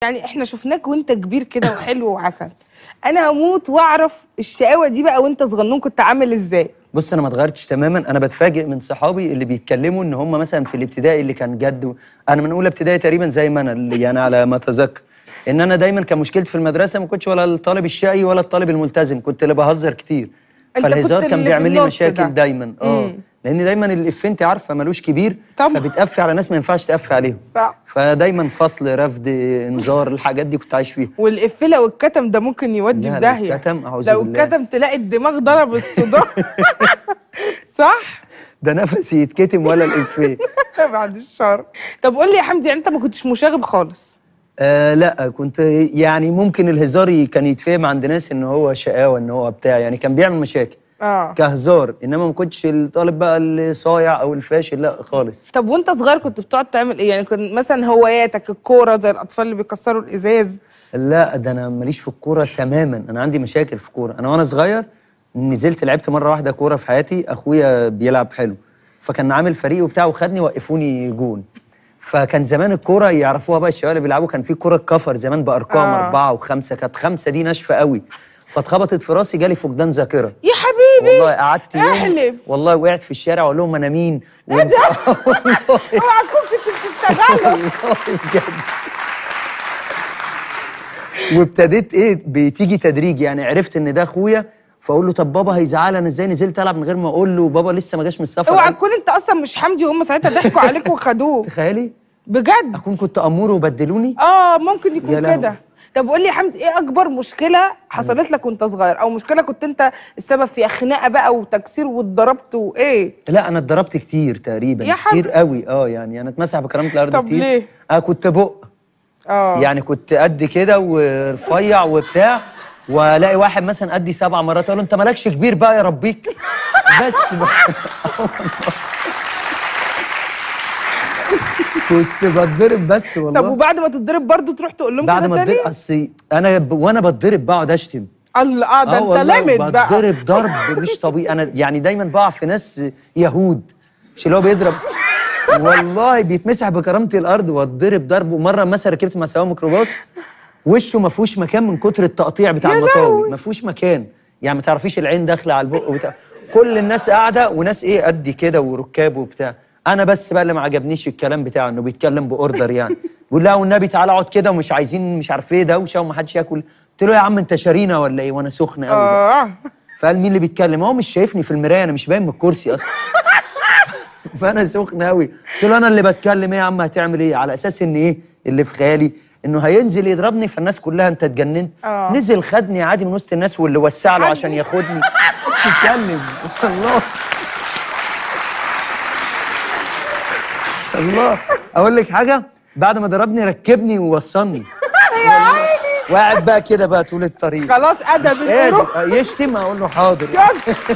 يعني احنا شفناك وانت كبير كده وحلو وعسل انا هموت واعرف الشقاوه دي بقى وانت صغنون كنت عامل ازاي بص انا ما اتغيرتش تماما انا بتفاجئ من صحابي اللي بيتكلموا ان هم مثلا في الابتدائي اللي كان جد و... انا من اولى ابتدائي تقريبا زي ما انا اللي يعني على ما اتذكر ان انا دايما كان مشكلتي في المدرسه ما كنتش ولا الطالب الشقي ولا الطالب الملتزم كنت اللي بهزر كتير أنت فالهزار كنت كان اللي في بيعمل لي النص مشاكل ده. دايما اه لان دايما الافيه انت عارفه ملوش كبير طبعا. فبتقفي على ناس ما ينفعش تقفي عليهم صح. فدايما فصل رفض انذار الحاجات دي كنت عايش فيها والإف لو اتكتم ده ممكن يودي لا، في لو داهيه اتكتم، أعوذ لو بالله. اتكتم تلاقي الدماغ ضرب الصداع صح ده نفسي يتكتم ولا الافيه بعد الشر طب قول لي يا حمدي يعني انت ما كنتش مشاغب خالص آه لا كنت يعني ممكن الهزار ي- كان يتفهم عند ناس ان هو شقاوه ان هو بتاع يعني كان بيعمل مشاكل اه كهزار انما ما كنتش الطالب بقى اللي صايع او الفاشل لا خالص طب وانت صغير كنت بتقعد تعمل ايه يعني كنت مثلا هواياتك الكوره زي الاطفال اللي بيكسروا الازاز لا ده انا ماليش في الكوره تماما انا عندي مشاكل في الكوره انا وانا صغير نزلت لعبت مره واحده كوره في حياتي اخويا بيلعب حلو فكان عامل فريق وبتاع وخدني وقفوني جون فكان زمان الكوره يعرفوها بقى الشباب اللي بيلعبوا كان في كوره كفر زمان بارقام آه. آه. اربعه وخمسه كانت خمسه دي ناشفه قوي فاتخبطت في راسي جالي فقدان ذاكره يا حبيبي والله قعدت يوم احلف والله وقعت في الشارع اقول لهم انا مين ايه ده؟ اوعى تكون كنت بتشتغلوا والله بجد وابتديت ايه بتيجي تدريج يعني عرفت ان ده اخويا فاقول له طب بابا هيزعل انا ازاي نزلت العب من غير ما اقول له بابا لسه ما جاش من السفر اوعى قال- تكون انت اصلا مش حمدي وهم ساعتها ضحكوا عليك وخدوه تخيلي بجد اكون كنت امور وبدلوني اه ممكن يا يكون لهوي. كده طب قول لي يا حمدي ايه اكبر مشكله حصلت لك وانت صغير او مشكله كنت انت السبب فيها خناقه بقى وتكسير واتضربت وايه لا انا اتضربت كتير تقريبا يا كتير حبيبي. قوي اه يعني انا اتمسح بكرامه الارض طب كتير ليه؟ انا كنت بق اه يعني كنت قد كده ورفيع وبتاع والاقي واحد مثلا قدي سبع مرات اقول له انت مالكش كبير بقى يا ربيك بس بقى. كنت بتضرب بس طب والله وبعد ما تتضرب برضه تروح تقول لهم بعد كده ما تاني اتضرب اصل انا ب... وانا بتضرب بقعد اشتم الله اه ده انت والله لامد بقى بتضرب ضرب مش طبيعي انا يعني دايما بقع في ناس يهود مش اللي هو بيضرب والله بيتمسح بكرامتي الارض واتضرب ضرب ومره مثلا ركبت مع سواق ميكروباص وشه ما فيهوش مكان من كتر التقطيع بتاع يا المطاوي لهوي. ما فيهوش مكان يعني ما تعرفيش العين داخله على البق وبتاع كل الناس قاعده وناس ايه قدي كده وركاب وبتاع انا بس بقى اللي ما عجبنيش الكلام بتاعه انه بيتكلم باوردر يعني بيقول لا والنبي تعالى اقعد كده ومش عايزين مش عارف ايه دوشه ومحدش ياكل قلت له يا عم انت شارينا ولا ايه وانا سخن قوي بقى. اه فقال مين اللي بيتكلم هو مش شايفني في المرايه انا مش باين من الكرسي اصلا فانا سخن قوي قلت له انا اللي بتكلم ايه يا عم هتعمل ايه على اساس ان ايه اللي في خيالي انه هينزل يضربني فالناس كلها انت اتجننت آه. نزل خدني عادي من وسط الناس واللي وسع له خدني. عشان ياخدني مش يتكلم الله الله اقول لك حاجه بعد ما ضربني ركبني ووصلني يا عيني وقاعد بقى كده بقى طول الطريق خلاص ادب مش الروح قادر يشتم اقول له حاضر شفت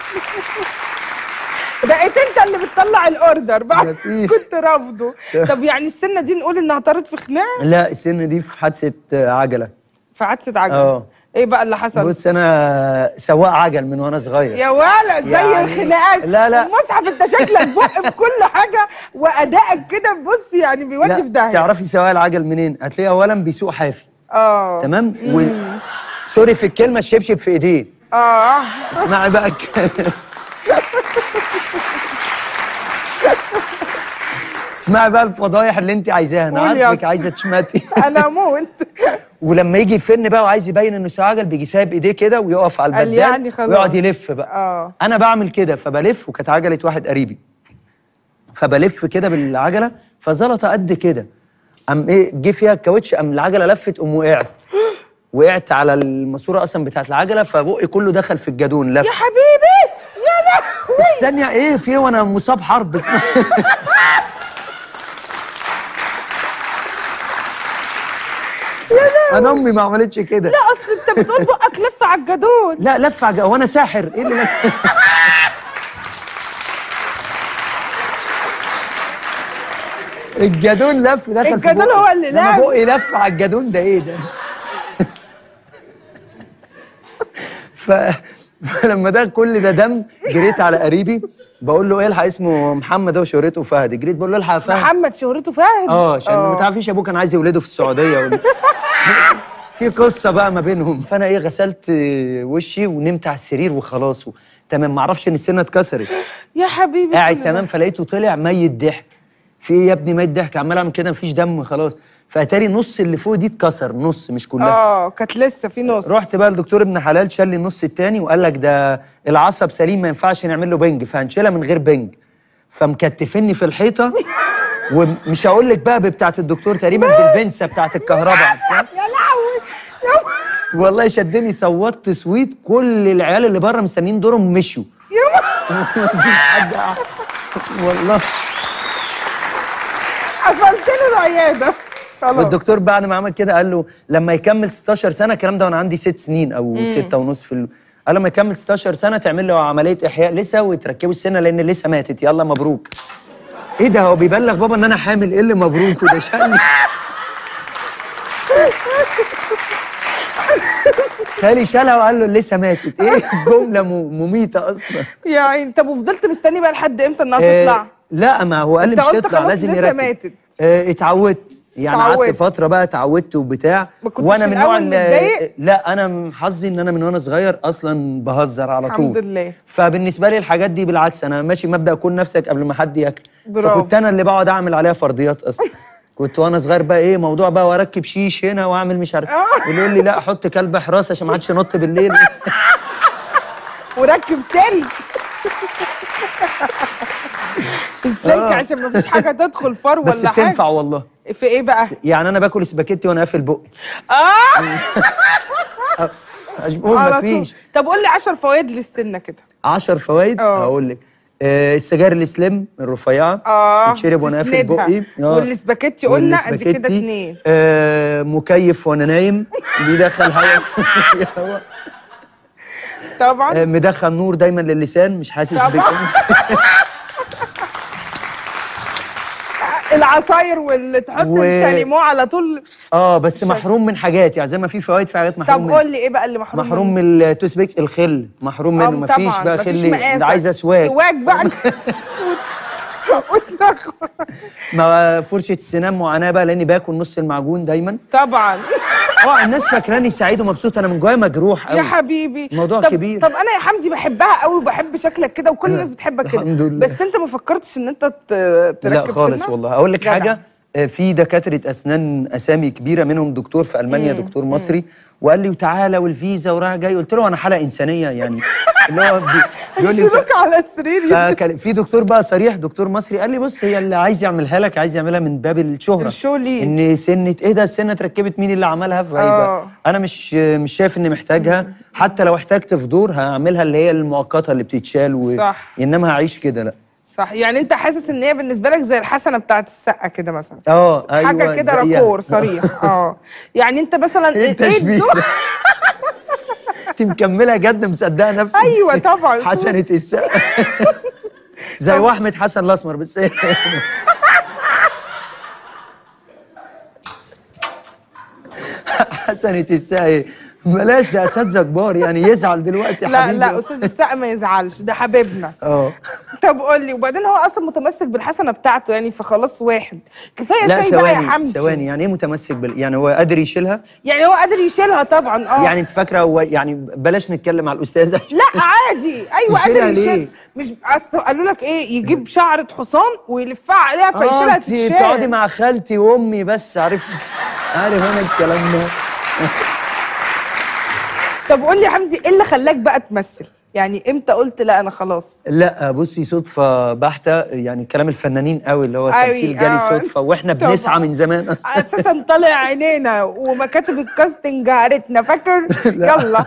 بقيت انت اللي بتطلع الاوردر بعد مفيش. كنت رافضه طب يعني السنه دي نقول انها طارت في خناقه لا السن دي في حادثه آه، عجله في حادثه عجله اه. ايه بقى اللي حصل بص انا سواق عجل من وانا صغير يا ولد زي يعني- الخناقات لا، لا. المصحف انت شكلك بق في كل حاجه وادائك كده بص يعني بيودي في لا داهيه تعرفي سواق العجل منين هتلاقيه اولا بيسوق حافي اه تمام و... سوري في الكلمه الشبشب في ايديه اه اسمعي بقى الك- اسمعي بقى الفضايح اللي انت عايزاها انا قول يا عارفك أسطى. عايزه تشمتي انا اموت ولما يجي يفن بقى وعايز يبين انه سواق عجل بيجي سايب ايديه كده ويقف على قال البدال يعني خلاص. ويقعد يلف بقى اه. انا بعمل كده فبلف وكانت عجله واحد قريبي فبلف كده بالعجله فزلطه قد كده قام ايه جه فيها الكاوتش قام العجله لفت قوم وقعت وقعت على الماسوره اصلا بتاعت العجله فبقي كله دخل في الجدون لف يا حبيبي يا لهوي استني ايه في إيه وانا مصاب حرب انا امي ما عملتش كده لا اصل انت بتقول بقك لف على الجدون لا لف عج... وانا ساحر ايه اللي لف الجدون لف دخل في الجدون بقي. هو اللي لما لف. بقي لف على الجدون ده ايه ده ف فلما ده كل ده دم جريت على قريبي بقول له الحق اسمه محمد هو شهرته فهد جريت بقول له الحق يا فهد محمد شهرته فهد اه عشان ما تعرفيش ابوه كان عايز يولده في السعوديه وال... في قصه بقى ما بينهم فانا ايه غسلت وشي ونمت على السرير وخلاص و... تمام ما اعرفش ان السنه اتكسرت يا حبيبي قاعد كل تمام فلقيته طلع ميت ضحك في ايه يا ابني ميت ضحك عمال اعمل كده مفيش دم خلاص فاتاري نص اللي فوق دي اتكسر نص مش ده. كلها اه كانت لسه في نص رحت بقى لدكتور ابن حلال شال لي النص التاني وقال لك ده العصب سليم ما ينفعش نعمل له بنج فهنشيلها من غير بنج فمكتفني في الحيطه ومش هقول لك بقى بتاعه الدكتور تقريبا بالبنسه بتاعه الكهرباء عارفة؟ يا لهوي يا والله شدني صوتت صويت كل العيال اللي بره مستنيين دورهم مشوا مفيش حد قاعد. والله قفلت له العياده خلاص والدكتور بعد ما عمل كده قال له لما يكمل 16 سنه الكلام ده وانا عندي ست سنين او ستة ونص في ال... قال لما يكمل 16 سنه تعمل له عمليه احياء لسه وتركبه السنه لان لسه ماتت يلا مبروك ايه ده هو بيبلغ بابا ان انا حامل ايه اللي مبروك وده شأني خالي شالها وقال له لسه ماتت ايه جمله م- مميته اصلا يا عيني طب وفضلت مستني بقى لحد امتى انها آه، تطلع لا ما هو قال لي أنت مش قلت تطلع خلاص لازم لسه يركب ماتت. آه، اتعودت يعني قعدت اتعودت. فتره بقى اتعودت وبتاع ما كنتش في من الأول اللي- متضايق؟ لا انا م- حظي ان انا من وانا صغير اصلا بهزر على طول الحمد لله. فبالنسبه لي الحاجات دي بالعكس انا ماشي مبدا كون نفسك قبل ما حد ياكل برافو. فكنت انا اللي بقعد اعمل عليها فرضيات اصلا كنت وانا صغير بقى ايه موضوع بقى واركب شيش هنا واعمل مش عارف يقول لي لا حط كلب حراسه عشان ما حدش ينط بالليل وركب سلك السلك عشان ما فيش حاجه تدخل فر بس ولا بتنفع حاجه والله في ايه بقى يعني انا باكل سباكيتي وانا قافل بقي اه اشبه على طول مفيش طب قول لي 10 فوائد للسنه كده 10 فوائد اه. هقول لك آه السجاير السليم الرفيعه اه تتشرب وانا قافل تسندها. بقي اه. والسباكيتي قلنا ادي كده والسباكيتي. اتنين آه مكيف وانا نايم بيدخل هواء طبعا آه مدخل نور دايما للسان مش حاسس طبعا. بك العصاير واللي تحط و- الشاليمو على طول اه بس محروم من حاجات يعني زي ما في فوائد في حاجات محروم طب منها. قول لي ايه بقى اللي محروم محروم منه؟ من التوس بيكس الخل محروم منه آه، مفيش طبعاً، بقى مفيش خل مقاسك. ده عايزه سواك سواك بقى وتنخ- ما فرشه السنان معاناه بقى لاني باكل نص المعجون دايما طبعا اه الناس فاكراني سعيد ومبسوط انا من جوايا مجروح قوي يا حبيبي موضوع طب كبير. طب انا يا حمدي بحبها قوي وبحب شكلك كده وكل الناس بتحبك كده الحمد لله. بس انت ما فكرتش ان انت ت- تركب لا خالص سنة؟ والله اقول لك جدع. حاجه آه، في دكاتره اسنان اسامي كبيره منهم دكتور في المانيا دكتور مصري وقال لي وتعالى والفيزا وراح جاي قلت له انا حاله انسانيه يعني اللي هو بي- بيقول لي هيشيلوك على السرير فكان في دكتور بقى صريح دكتور مصري قال لي بص هي اللي عايز يعملها لك عايز يعملها من باب الشهره الشو ليه؟ ان سنه ايه ده السنه اتركبت مين اللي عملها فهيبقى آه. انا مش مش شايف اني محتاجها حتى لو احتجت في دور هعملها اللي هي المؤقته اللي بتتشال و... صح. انما هعيش كده لا صح يعني انت حاسس ان هي بالنسبه لك زي الحسنه بتاعت السقه كده مثلا اه حاجه أيوة، كده زيها. راكور صريح اه يعني انت مثلا ايه التشبيه الدور- ده؟ انت مكمله جد مصدقه نفسك أيوة طبعاً. حسنه السقا زي واحمد حسن الاسمر بس حسنه السقا ايه بلاش ده اساتذه كبار يعني يزعل دلوقتي يا لا حبيبي لا استاذ السقا ما يزعلش ده حبيبنا اه طب قول لي وبعدين هو اصلا متمسك بالحسنه بتاعته يعني فخلاص واحد كفايه لا شاي بقى يا ثواني حمدي ثواني يعني ايه متمسك بال يعني هو قادر يشيلها يعني هو قادر يشيلها طبعا اه يعني انت فاكره هو يعني بلاش نتكلم على الاستاذ لا عادي ايوه يشيلها قادر ليه؟ يشيل مش اصل قالوا لك ايه يجيب شعره حصان ويلفها عليها فيشيلها اه انت تقعدي تتشال مع خالتي وامي بس عارف عارف انا الكلام ده طب قول لي يا حمدي ايه اللي خلاك بقى تمثل يعني امتى قلت لا انا خلاص لا بصي صدفة بحتة يعني كلام الفنانين قوي اللي هو أوي، التمثيل جالي آه. صدفة واحنا طبعا. بنسعى من زمان اساسا طالع عينينا ومكاتب الكاستنج عارتنا فاكر يلا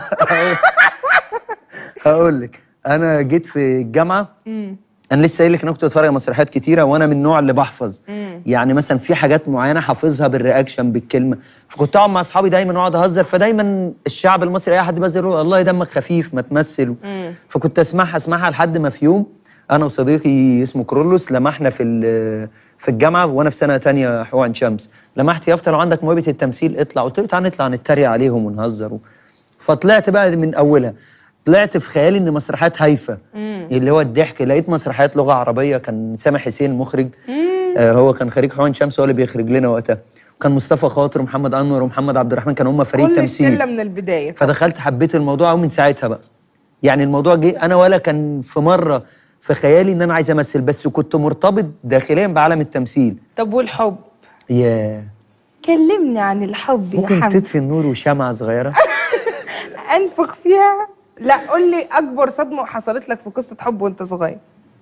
هقول لك انا جيت في الجامعة انا لسه قايل لك انا كنت بتفرج على مسرحيات كتيره وانا من النوع اللي بحفظ يعني مثلا في حاجات معينه حافظها بالرياكشن بالكلمه فكنت اقعد مع اصحابي دايما واقعد اهزر فدايما الشعب المصري اي حد بيهزر يقول الله دمك خفيف ما تمثل فكنت اسمعها اسمعها لحد ما في يوم انا وصديقي اسمه كرولوس لمحنا في ال- في الجامعه وانا في سنه تانية حقوق عين شمس لمحت يافطه لو عندك موهبه التمثيل اطلع قلت له تعالى نطلع نتريق عليهم ونهزر و- فطلعت بقى من اولها طلعت في خيالي ان مسرحيات هايفه اللي هو الضحك لقيت مسرحيات لغه عربيه كان سامح حسين المخرج آه هو كان خريج حوان شمس هو اللي بيخرج لنا وقتها وكان مصطفى خاطر ومحمد انور ومحمد عبد الرحمن كانوا هم فريق كل تمثيل الشله من البدايه فدخلت حبيت الموضوع ومن ساعتها بقى يعني الموضوع جه انا ولا كان في مره في خيالي ان انا عايز امثل بس كنت مرتبط داخليا بعالم التمثيل طب والحب ياه كلمني عن الحب يا ممكن حمدي تطفي النور وشمعة صغيرة انفخ فيها لا قول لي اكبر صدمه حصلت لك في قصه حب وانت صغير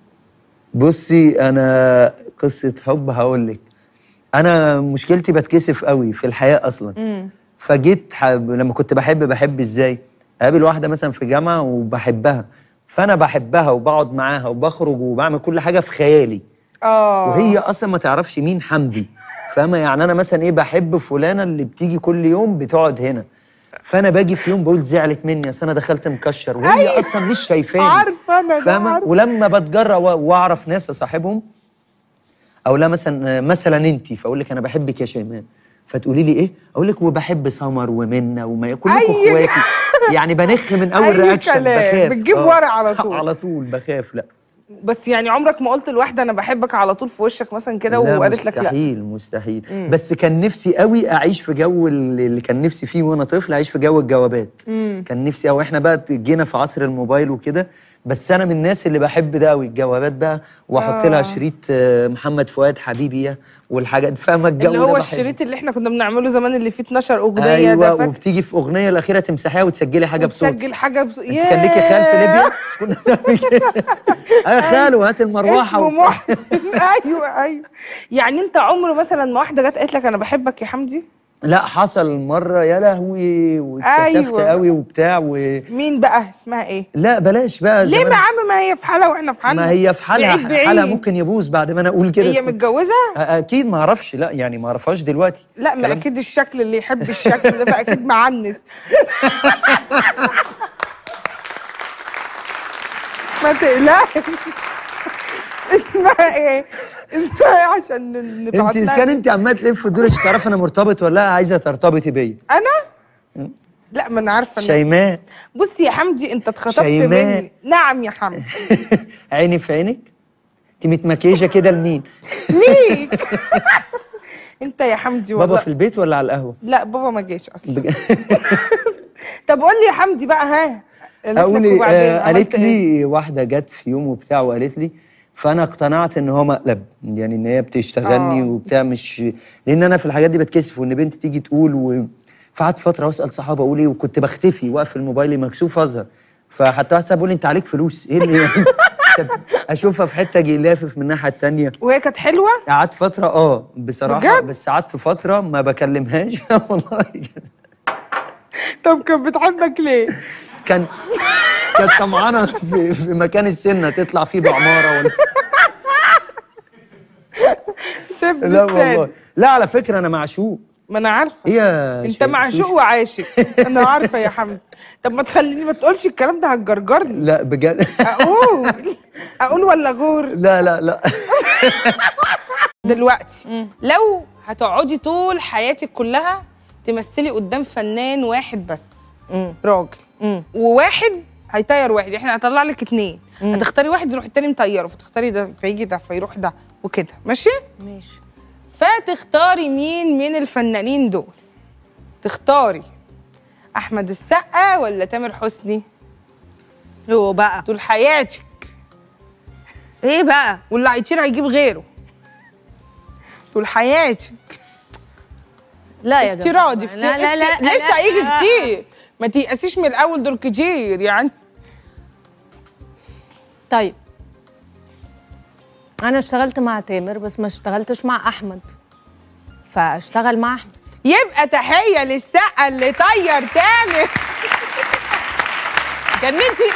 بصي انا قصة حب هقول لك انا مشكلتي بتكسف قوي في الحياة اصلا فجيت حب... لما كنت بحب بحب ازاي اقابل واحدة مثلا في جامعة وبحبها فانا بحبها وبقعد معاها وبخرج وبعمل كل حاجة في خيالي اه وهي اصلا ما تعرفش مين حمدي فاهمه يعني انا مثلا ايه بحب فلانه اللي بتيجي كل يوم بتقعد هنا فانا باجي في يوم بقول زعلت مني اصل انا دخلت مكشر وهي أيوة. اصلا مش شايفاني عارفة أنا ده، فاهمه عارفة. ولما بتجرأ و- واعرف ناس اصاحبهم او لا مثلا مثلا انت فاقول لك انا بحبك يا شيماء فتقولي لي ايه اقول لك وبحب سمر ومنى وما كلكم أي اخواتي يعني بنخ من اول أي رياكشن كلام. بخاف بتجيب آه. ورق على طول. على طول بخاف لا بس يعني عمرك ما قلت لواحده انا بحبك على طول في وشك مثلا كده لا وقالت لك لا مستحيل مستحيل بس كان نفسي قوي اعيش في جو اللي اللي كان نفسي فيه وانا طفل اعيش في جو الجوابات كان نفسي قوي احنا بقى جينا في عصر الموبايل وكده بس انا من الناس اللي بحب ده قوي الجوابات بقى واحط لها شريط آه، محمد فؤاد حبيبي يا والحاجات فاهمه الجو اللي ده هو بحبه. الشريط اللي احنا كنا بنعمله زمان اللي فيه 12 اغنيه ده ايوه فاكر وبتيجي في اغنيه الاخيره تمسحيها وتسجلي حاجه بصوت تسجل حاجه بص... انت كان ليكي خال في ليبيا بس كنا بنعمل كده يا خالو هات المروحه اسمه و- محسن ايوه ايوه يعني انت عمره مثلا ما واحده جت قالت لك انا بحبك يا حمدي لا حصل مره يا لهوي واتكسفت أيوة. قوي وبتاع و... مين بقى اسمها ايه لا بلاش بقى ليه زمان- ما يا عم ما هي في حالها واحنا في حالنا ما هي في حالها بعيد بعيد. حالها ممكن يبوظ بعد ما انا اقول كده هي متجوزه أ- اكيد ما اعرفش لا يعني ما اعرفهاش دلوقتي لا ما كلام- اكيد الشكل اللي يحب الشكل ده فاكيد معنس ما تقلقش اسمها ايه اسمها ايه عشان ن- انت نبعت اذا لها كان انت عمال تلف وتدور عشان تعرفي انا مرتبط ولا لا عايزه ترتبطي بيا انا لا ما انا عارفه إن- شيماء بص يا حمدي انت اتخطفت شيماء. مني نعم يا حمدي عيني في عينك انت متمكيجه كده لمين ليك انت يا حمدي والله بابا في البيت ولا على القهوه لا بابا ما جاش اصلا بج- طب قول لي يا حمدي بقى ها قالت لك اقول لي وبعدين آه عملت قالت إيه؟ لي واحده جت في يوم وبتاع وقالت لي فانا اقتنعت ان هو مقلب يعني ان هي بتشتغلني آه. وبتاع مش لان انا في الحاجات دي بتكسف وان بنت تيجي تقول و... فقعدت فتره واسال صحابه اقول ايه وكنت بختفي واقف الموبايل مكسوف اظهر فحتى واحد صاحبي بيقول لي انت عليك فلوس ايه اللي يعني طب اشوفها في حته اجي لافف من الناحيه الثانيه وهي كانت حلوه قعدت فتره اه بصراحه بجد؟ بس قعدت فتره ما بكلمهاش والله طب كانت بتحبك ليه كان كانت طمعانه في, في مكان السنه تطلع فيه بعماره ولا تب لا والله السادس. لا على فكره انا معشوق ما انا عارفه ايه يا انت شيخ معشوق شوشو؟ وعاشق انا عارفه يا حمدي طب ما تخليني ما تقولش الكلام ده هتجرجرني لا بجد اقول اقول ولا غور لا لا لا دلوقتي لو هتقعدي طول حياتك كلها تمثلي قدام فنان واحد بس راجل وواحد هيطير واحد احنا هنطلع لك اتنين هتختاري واحد يروح التاني مطيره فتختاري ده فيجي ده فيروح ده وكده ماشي ماشي فتختاري مين من الفنانين دول تختاري احمد السقا ولا تامر حسني هو بقى طول حياتك ايه بقى واللي هيطير هيجيب غيره طول حياتك لا يا افتراضي جماعة. افتراضي لا لا لا لسه لا. هيجي كتير ما تيأسيش من الاول دول كتير يعني طيب انا اشتغلت مع تامر بس ما اشتغلتش مع احمد فاشتغل مع احمد يبقى تحيه للسقا اللي طير تامر جننتي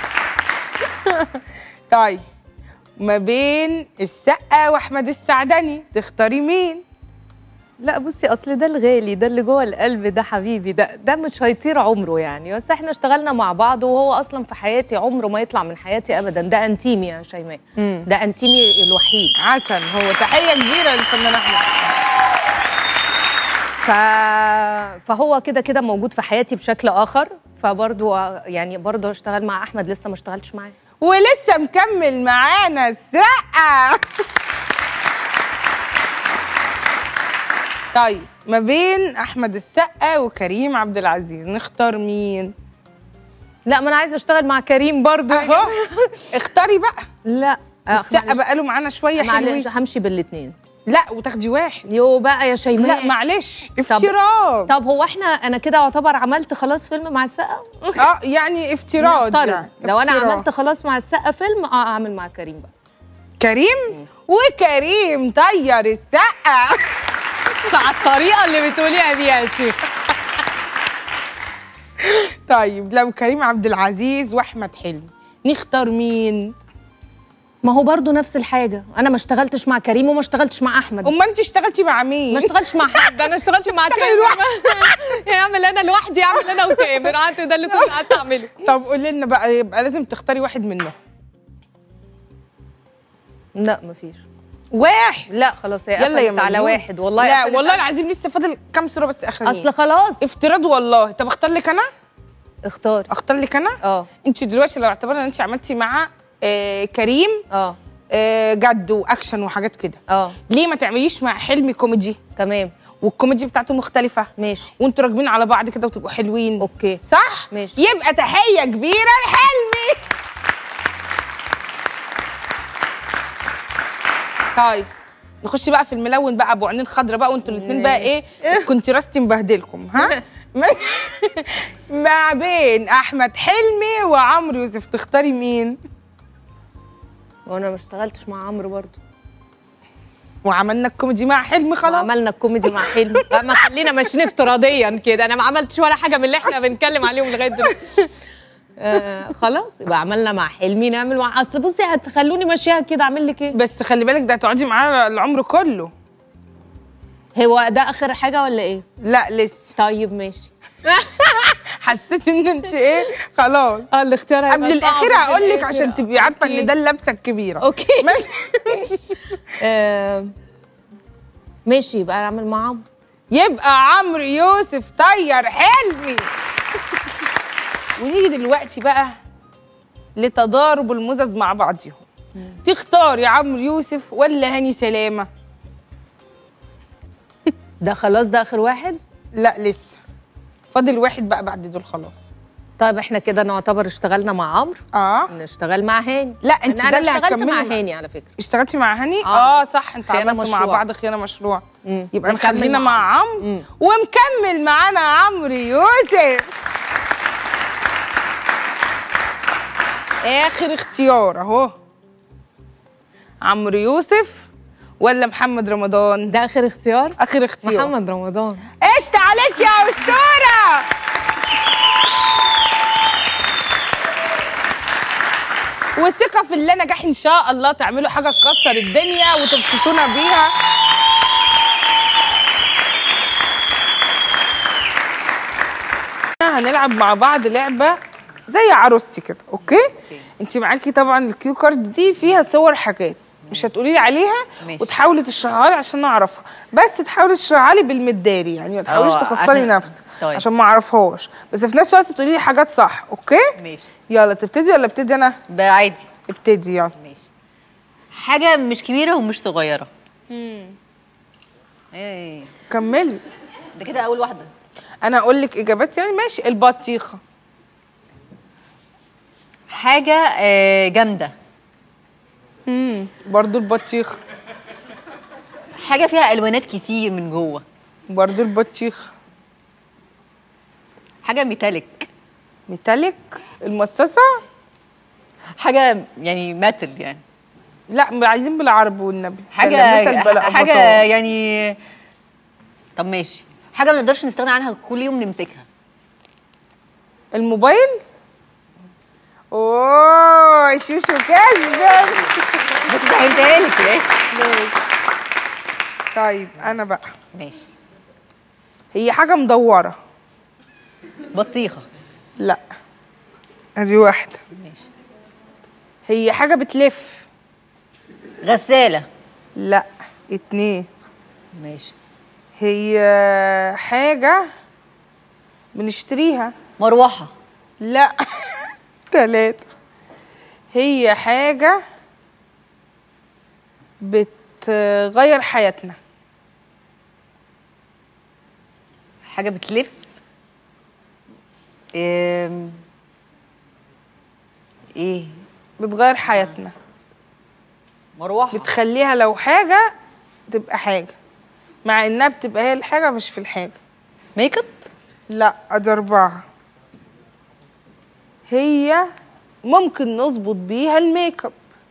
طيب ما بين السقا واحمد السعدني تختاري مين لا بصي اصل ده الغالي ده اللي جوه القلب ده حبيبي ده ده مش هيطير عمره يعني بس احنا اشتغلنا مع بعض وهو اصلا في حياتي عمره ما يطلع من حياتي ابدا ده انتيمي يا شيماء ده انتيمي الوحيد عسل هو تحيه كبيره للفنان احمد ف... فهو كده كده موجود في حياتي بشكل اخر فبرضو آه، يعني برضو اشتغل مع احمد لسه ما اشتغلتش معاه ولسه مكمل معانا السقا طيب ما بين احمد السقا وكريم عبد العزيز نختار مين لا ما انا عايزه اشتغل مع كريم برضو اهو اختاري بقى لا السقا بقاله معانا شويه معلش حلوين همشي بالاثنين لا وتاخدي واحد يو بقى يا شيماء لا معلش افتراض طب هو احنا انا كده اعتبر عملت خلاص فيلم مع السقا اه يعني افتراض نفترض. يعني لو انا افتراض. عملت خلاص مع السقا فيلم اه اعمل مع كريم بقى كريم وكريم طير السقا على الطريقه اللي بتقوليها بيها يا شيخ طيب لو كريم عبد العزيز واحمد حلمي نختار مين ما هو برضو نفس الحاجه انا ما اشتغلتش مع كريم وما اشتغلتش مع احمد امال انت اشتغلتي مع مين ما اشتغلتش مع حد انا اشتغلت مع اشتغلي تامر يعمل انا لوحدي اعمل انا وتامر قعدت ده اللي كنت قعدت اعمله طب قولي لنا بقى يبقى لازم تختاري واحد منهم لا مفيش واحد لا خلاص هي يلا يا قفلت على مليون. واحد والله لا قفلت والله على- العظيم لسه فاضل كام صوره بس اخرين اصل خلاص افتراض والله طب اختار لك انا اختار اختار لك انا اه انت دلوقتي لو اعتبرنا ان انت عملتي مع آه كريم اه آه جد واكشن وحاجات كده اه ليه ما تعمليش مع حلمي كوميدي تمام والكوميديا بتاعته مختلفه ماشي وانتوا راكبين على بعض كده وتبقوا حلوين اوكي صح ماشي. يبقى تحيه كبيره لحلمي طيب نخش بقى في الملون بقى ابو عينين خضرا بقى وانتوا الاثنين بقى ايه الكونتراست مبهدلكم ها ما بين احمد حلمي وعمرو يوسف تختاري مين وانا ما اشتغلتش مع عمرو برضو وعملنا الكوميدي مع حلمي خلاص وعملنا الكوميدي مع حلمي ما خلينا ماشيين افتراضيا كده انا ما عملتش ولا حاجه من اللي احنا بنتكلم عليهم لغايه دلوقتي آه خلاص يبقى عملنا مع حلمي نعمل مع اصل بصي هتخلوني ماشيها كده اعمل لك ايه بس خلي بالك ده هتقعدي معاه العمر كله هو ده اخر حاجه ولا ايه لا لسه طيب ماشي حسيت ان انت ايه خلاص اه الاختيار هيبقى قبل صعب الاخير في هقول لك الآخر. عشان تبقي عارفه أوكي. ان ده اللبسه الكبيره اوكي ماشي آه ماشي يبقى اعمل مع عمرو يبقى عمرو يوسف طير حلمي ونيجي دلوقتي بقى لتضارب المزز مع بعضهم تختار يا عمرو يوسف ولا هاني سلامه ده خلاص ده اخر واحد لا لسه فاضل واحد بقى بعد دول خلاص طيب احنا كده نعتبر اشتغلنا مع عمرو اه نشتغل مع هاني لا، انت أنا- ده اللي انا اشتغلت هتكملي مع مع- هاني على فكره اشتغلتي مع هاني آه. اه صح انت خيانة عملتوا مع مشروع. بعض خيانه مشروع يبقى نكمل نخلينا مع مع عمرو ومكمل معانا عمرو يوسف اخر اختيار اهو عمرو يوسف ولا محمد رمضان ده اخر اختيار اخر اختيار محمد رمضان قشطة عليك يا اسطوره والثقة في الله نجاح ان شاء الله تعملوا حاجة تكسر الدنيا وتبسطونا بيها هنلعب مع بعض لعبة زي عروستي كده اوكي انت معاكي طبعا الكيو كارد دي فيها صور حاجات مش هتقولي لي عليها ماشي. وتحاولي تشرحها لي عشان اعرفها بس تحاولي تشرحها لي بالمداري يعني ما تحاوليش اه، تخسري عشان- نفسك طيب. عشان ما اعرفهاش بس في نفس الوقت تقولي لي حاجات صح اوكي ماشي يلا تبتدي ولا ابتدي انا بقى عادي ابتدي يلا ماشي حاجة مش كبيرة ومش صغيرة ايه كملي ده كده أول واحدة انا اقول لك اجابات يعني ماشي البطيخه حاجة آه، جامدة امم برضو البطيخه حاجة فيها ألوانات كتير من جوه برضو البطيخه حاجة ميتاليك ميتاليك المصاصه حاجة يعني ماتل يعني لا عايزين بالعربي والنبي حاجة بلا ميتال بلا حاجة أفاتار. يعني طب ماشي حاجة ما نقدرش نستغنى عنها كل يوم نمسكها الموبايل اوه شوشو كذب بس سهلتها لك ايه ماشي طيب انا بقى ماشي هي حاجه مدوره بطيخة لا ادي واحده ماشي هي حاجه بتلف غسالة لا اتنين ماشي هي حاجه بنشتريها مروحة لا ثلاثة هي حاجة بتغير حياتنا حاجه بتلف إيه ايه بتغير حياتنا مروحه بتخليها لو حاجة تبقى حاجة مع انها بتبقى هي الحاجة مش في الحاجة ميك اب لا ادي اربعة هي ممكن نظبط بيها الميك اب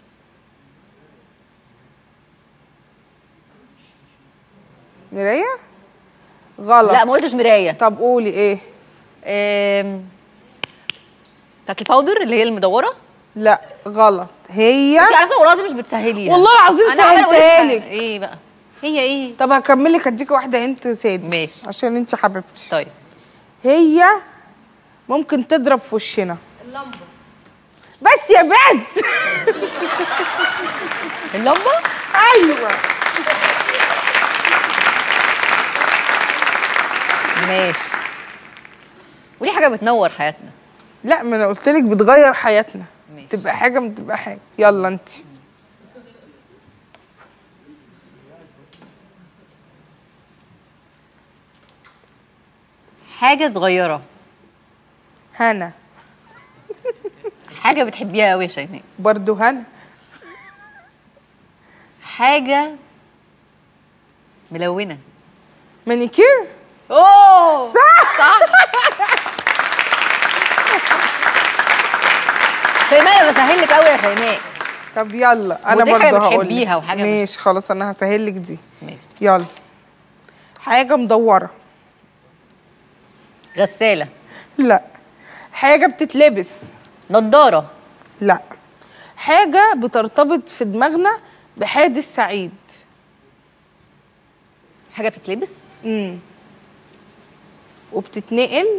مراية غلط لا ما قلتش مرايه طب قولي ايه إيه بتاعت الباودر اللي هي المدوره لا غلط هي انت عارفه والله العظيم مش بتسهليها والله العظيم انا عماله أقول لك سهلتها لك ايه بقى هي ايه طب هكمل لك اديك واحده انت سادس ماشي. عشان انت حبيبتي طيب هي ممكن تضرب في وشنا اللمبه بس يا بنت اللمبه ايوه ماشي ودي حاجه بتنور حياتنا لا ما انا قلت لك بتغير حياتنا ماشي. تبقى حاجه ما تبقى حاجه يلا انت حاجه صغيره هنا حاجه بتحبيها قوي يا شيماء برضو هنا حاجه ملونه مانيكير اوه صح صح شيماء انا بسهل لك قوي يا شيماء طب يلا انا ودي حاجة برضو هقول بتحبيها وحاجة بت- ماشي خلاص انا هسهل لك دي ماشي يلا حاجه مدوره غساله لا حاجه بتتلبس نضاره لا حاجة بترتبط في دماغنا بحادث سعيد حاجه بتتلبس امم وبتتنقل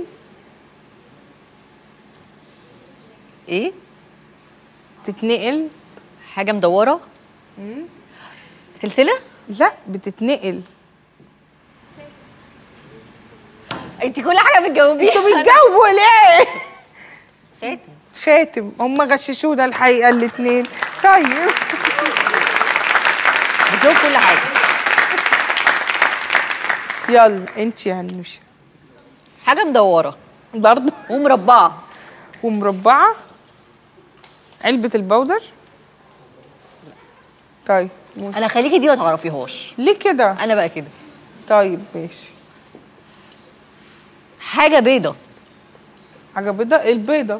ايه تتنقل حاجه مدوره سلسله لا بتتنقل انت كل حاجه بتجاوبيها انتوا بتجاوبوا ليه؟ خاتم خاتم هم غششونا الحقيقة الاتنين طيب بتجاوب كل حاجه يلا انت يا هنوشة حاجه مدوره برضه ومربعه ومربعة علبة البودر طيب ماشي. انا خليكي دي ما تعرفيهاش ليه كده؟ انا بقى كده طيب ماشي حاجه بيضه حاجة بيضة البيضة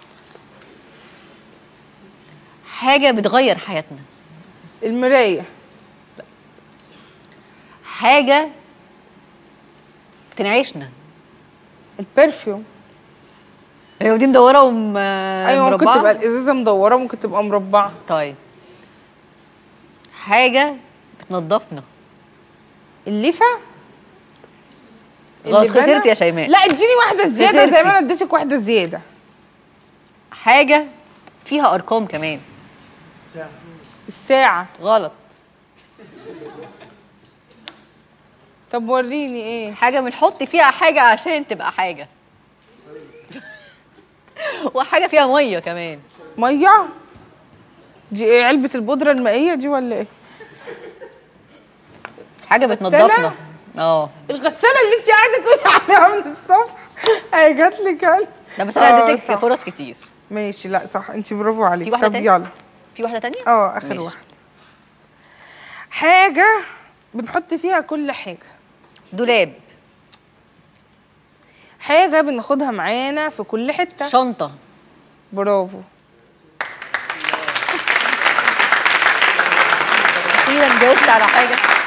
حاجه بتغير حياتنا المراية حاجه بتنعيشنا البرفيوم هي دي مدوره وم ايوه ممكن مربعة؟ تبقى الازازة مدورة ممكن تبقى مربعة طيب حاجه بتنضفنا الليفة غلط اللبانة؟ خسرت يا شيماء لا اديني واحدة زيادة زي خسرتي. ما انا اديتك واحدة زيادة حاجه فيها ارقام كمان الساعة غلط طب وريني ايه حاجه بنحط فيها حاجه عشان تبقى حاجه وحاجه فيها ميه كمان مية دي ايه علبة البودرة المائية دي ولا ايه حاجه غسالة؟ بتنضفنا اه الغسالة اللي انت قاعدة تقولي عليها من الصبح هي جات لك انت لا بس انا آه، اديتك صح. فرص كتير ماشي لا صح انت برافو عليك في واحدة طب تانية؟ يلا في واحده تانية اه اخر ماشي. واحدة حاجة بنحط فيها كل حاجة دولاب حاجة بناخدها معانا في كل حتة شنطه برافو اخيرا جاوبت على حاجه